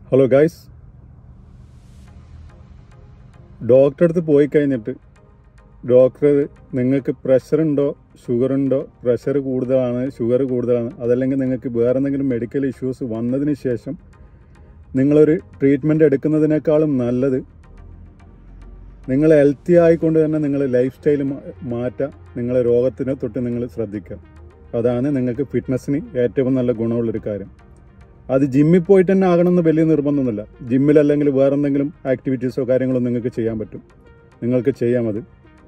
hello guys ഡോക്ടറെ അടുത്ത് പോയി കഴിഞ്ഞിട്ട് ഡോക്ടർ നിങ്ങൾക്ക് പ്രഷർ ഉണ്ടോ ഷുഗർ ഉണ്ടോ പ്രഷർ കൂടുതലാണ് ഷുഗർ കൂടുതലാണ് അതല്ലെങ്കിൽ നിങ്ങൾക്ക് വേറെ എന്തെങ്കിലും മെഡിക്കൽ ഇഷ്യൂസ് വന്നതിന് ശേഷം നിങ്ങളൊരു ട്രീറ്റ്മെൻറ്റ് എടുക്കുന്നതിനേക്കാളും നല്ലത് നിങ്ങൾ ഹെൽത്തി ആയിക്കൊണ്ട് തന്നെ നിങ്ങൾ ലൈഫ് സ്റ്റൈൽ മാറ്റാം നിങ്ങളെ രോഗത്തിനെ തൊട്ട് നിങ്ങൾ ശ്രദ്ധിക്കുക അതാണ് നിങ്ങൾക്ക് ഫിറ്റ്നസ്സിന് ഏറ്റവും നല്ല ഗുണമുള്ളൊരു കാര്യം അത് ജിമ്മിൽ പോയിട്ട് തന്നെ ആകണമെന്ന് വലിയ നിർബന്ധമൊന്നുമില്ല ജിമ്മിൽ അല്ലെങ്കിൽ വേറെ എന്തെങ്കിലും ആക്ടിവിറ്റീസോ കാര്യങ്ങളോ നിങ്ങൾക്ക് ചെയ്യാൻ പറ്റും നിങ്ങൾക്ക് ചെയ്യാം അത്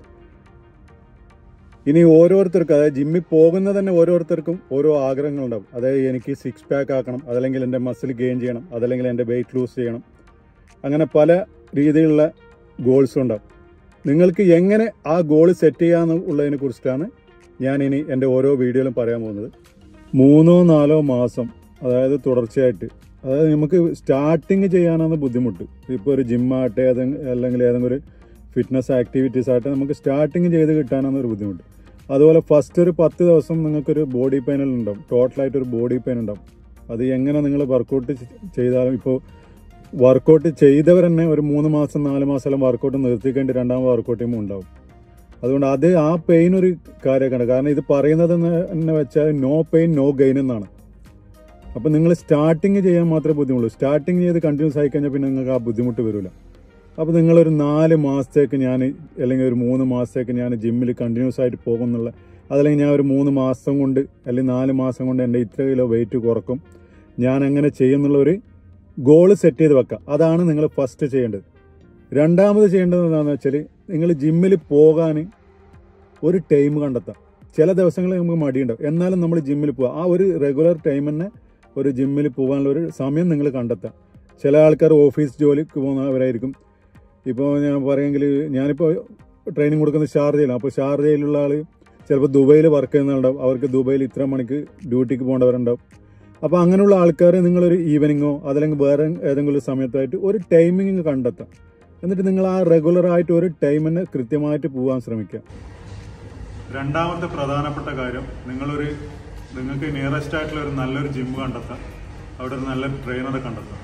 ഇനി ഓരോരുത്തർക്കും അതായത് ജിമ്മിൽ പോകുന്ന തന്നെ ഓരോരുത്തർക്കും ഓരോ ആഗ്രഹങ്ങളുണ്ടാവും അതായത് എനിക്ക് സിക്സ് പാക്ക് ആക്കണം അതല്ലെങ്കിൽ എൻ്റെ മസിൽ ഗെയിൻ ചെയ്യണം അതല്ലെങ്കിൽ എൻ്റെ വെയിറ്റ് ലൂസ് ചെയ്യണം അങ്ങനെ പല രീതിയിലുള്ള ഗോൾസും ഉണ്ടാവും നിങ്ങൾക്ക് എങ്ങനെ ആ ഗോൾ സെറ്റ് ചെയ്യാന്നുള്ളതിനെ കുറിച്ചിട്ടാണ് ഞാൻ ഇനി എൻ്റെ ഓരോ വീഡിയോയിലും പറയാൻ പോകുന്നത് മൂന്നോ നാലോ മാസം അതായത് തുടർച്ചയായിട്ട് അതായത് നമുക്ക് സ്റ്റാർട്ടിങ് ചെയ്യാനാണ് ബുദ്ധിമുട്ട് ഇപ്പോൾ ഒരു ജിമ്മാകട്ടെ അല്ലെങ്കിൽ ഏതെങ്കിലും ഒരു ഫിറ്റ്നസ് ആക്ടിവിറ്റീസ് ആകട്ടെ നമുക്ക് സ്റ്റാർട്ടിങ് ചെയ്ത് കിട്ടാനാണ് ഒരു ബുദ്ധിമുട്ട് അതുപോലെ ഫസ്റ്റ് ഒരു പത്ത് ദിവസം നിങ്ങൾക്കൊരു ബോഡി പെയിനിൽ ഉണ്ടാവും ടോട്ടലായിട്ട് ഒരു ബോഡി പെയിൻ ഉണ്ടാവും അത് എങ്ങനെ നിങ്ങൾ വർക്കൗട്ട് ചെയ്താലും ഇപ്പോൾ വർക്കൗട്ട് ചെയ്തവർ തന്നെ ഒരു മൂന്ന് മാസം നാല് മാസം എല്ലാം വർക്കൗട്ട് നിർത്തിക്കേണ്ടി രണ്ടാമത് വർക്കൗട്ട് ചെയ്യുമ്പോൾ ഉണ്ടാവും അതുകൊണ്ട് അത് ആ പെയിൻ ഒരു കാര്യമൊക്കെയാണ് കാരണം ഇത് പറയുന്നത് എന്ന് വെച്ചാൽ നോ പെയിൻ നോ ഗെയിൻ എന്നാണ് അപ്പം നിങ്ങൾ സ്റ്റാർട്ടിങ് ചെയ്യാൻ മാത്രമേ ബുദ്ധിമുള്ളൂ സ്റ്റാർട്ടിങ് ചെയ്ത് കണ്ടിന്യൂസ് ആയി കഴിഞ്ഞാൽ പിന്നെ നിങ്ങൾക്ക് ആ ബുദ്ധിമുട്ട് വരില്ല അപ്പോൾ നിങ്ങളൊരു നാല് മാസത്തേക്ക് ഞാൻ അല്ലെങ്കിൽ ഒരു മൂന്ന് മാസത്തേക്ക് ഞാൻ ജിമ്മിൽ കണ്ടിന്യൂസ് ആയിട്ട് പോകുന്നുള്ള അതല്ലെങ്കിൽ ഞാൻ ഒരു മൂന്ന് മാസം കൊണ്ട് അല്ലെങ്കിൽ നാല് മാസം കൊണ്ട് എൻ്റെ ഇത്ര കിലോ വെയിറ്റ് കുറക്കും ഞാൻ അങ്ങനെ ചെയ്യുന്നുള്ള ഒരു ഗോള് സെറ്റ് ചെയ്ത് വെക്കുക അതാണ് നിങ്ങൾ ഫസ്റ്റ് ചെയ്യേണ്ടത് രണ്ടാമത് ചെയ്യേണ്ടത് എന്താണെന്ന് വെച്ചാൽ നിങ്ങൾ ജിമ്മിൽ പോകാൻ ഒരു ടൈം കണ്ടെത്താം ചില ദിവസങ്ങളിൽ നമുക്ക് മടിയുണ്ടാവും എന്നാലും നമ്മൾ ജിമ്മിൽ പോകാം ആ ഒരു റെഗുലർ ടൈം തന്നെ ഒരു ജിമ്മിൽ പോകാനുള്ള ഒരു സമയം നിങ്ങൾ കണ്ടെത്താം ചില ആൾക്കാർ ഓഫീസ് ജോലിക്ക് പോകുന്നവരായിരിക്കും ഇപ്പോൾ ഞാൻ പറയുമെങ്കിൽ ഞാനിപ്പോൾ ട്രെയിനിങ് കൊടുക്കുന്നത് ഷാർജയിലാണ് അപ്പോൾ ഷാർജയിലുള്ള ആൾ ചിലപ്പോൾ ദുബൈയിൽ വർക്ക് ചെയ്യുന്നവരുണ്ടാവും അവർക്ക് ദുബൈയിൽ ഇത്ര മണിക്ക് ഡ്യൂട്ടിക്ക് പോകേണ്ടവരുണ്ടാവും അപ്പോൾ അങ്ങനെയുള്ള ആൾക്കാർ നിങ്ങളൊരു ഈവനിങ്ങോ അതല്ലെങ്കിൽ വേറെ ഏതെങ്കിലും ഒരു സമയത്തായിട്ട് ഒരു ടൈമിങ് കണ്ടെത്താം എന്നിട്ട് നിങ്ങൾ ആ റെഗുലർ ആയിട്ട് ഒരു ടൈമിന് കൃത്യമായിട്ട് പോകാൻ ശ്രമിക്കുക രണ്ടാമത്തെ പ്രധാനപ്പെട്ട കാര്യം നിങ്ങളൊരു നിങ്ങൾക്ക് നിയറസ്റ്റ് ആയിട്ടുള്ള ഒരു നല്ലൊരു ജിം കണ്ടെത്താം അവിടെ ഒരു നല്ല ട്രെയിനറെ കണ്ടെത്താം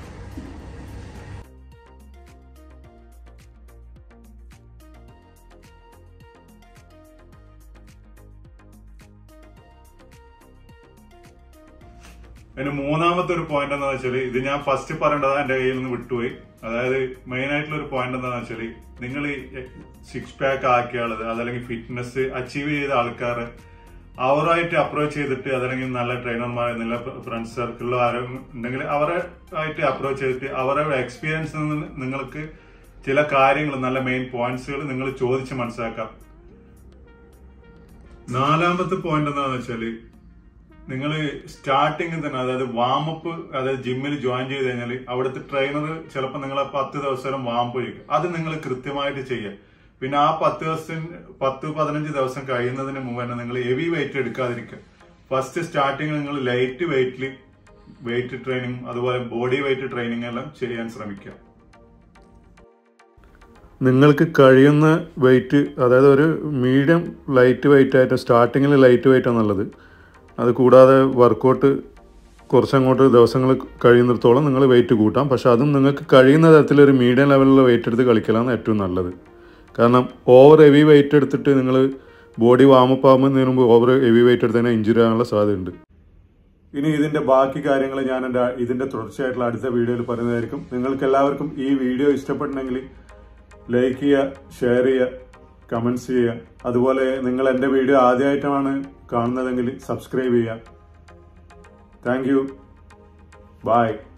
അതിന് മൂന്നാമത്തെ ഒരു പോയിന്റ് എന്താ വെച്ചാൽ ഇത് ഞാൻ ഫസ്റ്റ് പറയേണ്ടത് എന്റെ കയ്യിൽ നിന്ന് വിട്ടുപോയി അതായത് മെയിൻ ആയിട്ടുള്ള ഒരു പോയിന്റ് എന്താണെന്ന് വെച്ചാൽ നിങ്ങൾ സിക്സ് പാക്ക് ആക്കിയ ആള് അതല്ലെങ്കിൽ ഫിറ്റ്നസ് അച്ചീവ് ചെയ്ത ആൾക്കാർ അവരായിട്ട് അപ്രോച്ച് ചെയ്തിട്ട് അതല്ലെങ്കിൽ നല്ല ട്രെയിനർമാർ നല്ല ഫ്രണ്ട്സ് സർക്കിളിലോ ആരോ ഉണ്ടെങ്കിൽ അവരെ ആയിട്ട് അപ്രോച്ച് ചെയ്തിട്ട് അവരുടെ എക്സ്പീരിയൻസിൽ നിന്ന് നിങ്ങൾക്ക് ചില കാര്യങ്ങൾ നല്ല മെയിൻ പോയിന്റ്സുകൾ നിങ്ങൾ ചോദിച്ച് മനസ്സിലാക്കാം നാലാമത്തെ പോയിന്റ് എന്താണെന്ന് വെച്ചാല് നിങ്ങൾ സ്റ്റാർട്ടിങ് തന്നെ അതായത് വാമപ്പ് അതായത് ജിമ്മിൽ ജോയിൻ ചെയ്ത് കഴിഞ്ഞാൽ അവിടുത്തെ ട്രെയിനർ ചിലപ്പോൾ നിങ്ങളെ പത്ത് ദിവസം വാമപ്പ് ചെയ്യും അത് നിങ്ങൾ കൃത്യമായിട്ട് ചെയ്യുക പിന്നെ ആ പത്ത് ദിവസം പത്ത് പതിനഞ്ച് ദിവസം കഴിയുന്നതിന് മുമ്പ് തന്നെ നിങ്ങൾ ഹെവി വെയിറ്റ് എടുക്കാതിരിക്കുക ഫസ്റ്റ് സ്റ്റാർട്ടിങ് നിങ്ങൾ ലൈറ്റ് വെയിറ്റിൽ വെയിറ്റ് ട്രെയിനിങ് അതുപോലെ ബോഡി വെയിറ്റ് ട്രെയിനിങ് എല്ലാം ചെയ്യാൻ ശ്രമിക്കുക നിങ്ങൾക്ക് കഴിയുന്ന വെയിറ്റ് അതായത് ഒരു മീഡിയം ലൈറ്റ് വെയിറ്റ് ആയിട്ട് സ്റ്റാർട്ടിങ്ങിൽ ലൈറ്റ് വെയിറ്റ് എന്നുള്ളത് അത് കൂടാതെ വർക്കൗട്ട് കുറച്ചങ്ങോട്ട് ദിവസങ്ങൾ കഴിയുന്നിടത്തോളം നിങ്ങൾ വെയിറ്റ് കൂട്ടാം പക്ഷെ അതും നിങ്ങൾക്ക് കഴിയുന്ന തരത്തിലൊരു മീഡിയം ലെവലിലുള്ള വെയിറ്റ് എടുത്ത് കളിക്കലാണ് ഏറ്റവും നല്ലത് കാരണം ഓവർ ഹെവി വെയിറ്റ് എടുത്തിട്ട് നിങ്ങൾ ബോഡി വാമപ്പ് ആകുന്നതിന് മുമ്പ് ഓവർ ഹെവി വെയിറ്റ് എടുത്ത് തന്നെ ഇഞ്ചുറി ആകാനുള്ള സാധ്യതയുണ്ട് ഇനി ഇതിന്റെ ബാക്കി കാര്യങ്ങൾ ഞാൻ എൻ്റെ ഇതിന്റെ തുടർച്ചയായിട്ടുള്ള അടുത്ത വീഡിയോയിൽ പറയുന്നതായിരിക്കും നിങ്ങൾക്ക് എല്ലാവർക്കും ഈ വീഡിയോ ഇഷ്ടപ്പെടണമെങ്കിൽ ലൈക്ക് ചെയ്യുക ഷെയർ ചെയ്യുക കമൻസ് ചെയ്യുക അതുപോലെ നിങ്ങൾ എൻ്റെ വീഡിയോ ആദ്യമായിട്ടാണ് കാണുന്നതെങ്കിൽ സബ്സ്ക്രൈബ് ചെയ്യുക താങ്ക് യു ബൈ